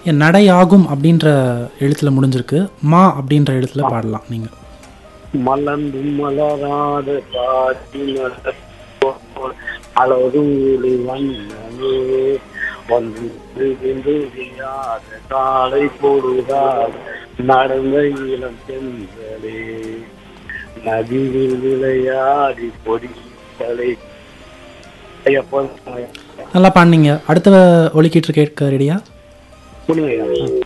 ஏன் நடையாகும் அப்படின்ற எழுத்துல முடிஞ்சிருக்கு மா அப்படின்ற எழுத்துல பாடலாம் நீங்க மலர்ந்து மலராத காற்றினர் அலரூலி வண்ணமே வந்து விழுந்தியாத காலை பொழுதால் நடந்த இளம் சென்றலே நதியில் விளையாடி பொடிகளை நல்லா பாடினீங்க அடுத்த ஒலிக்கீற்று கேட்க ரெடியா புனித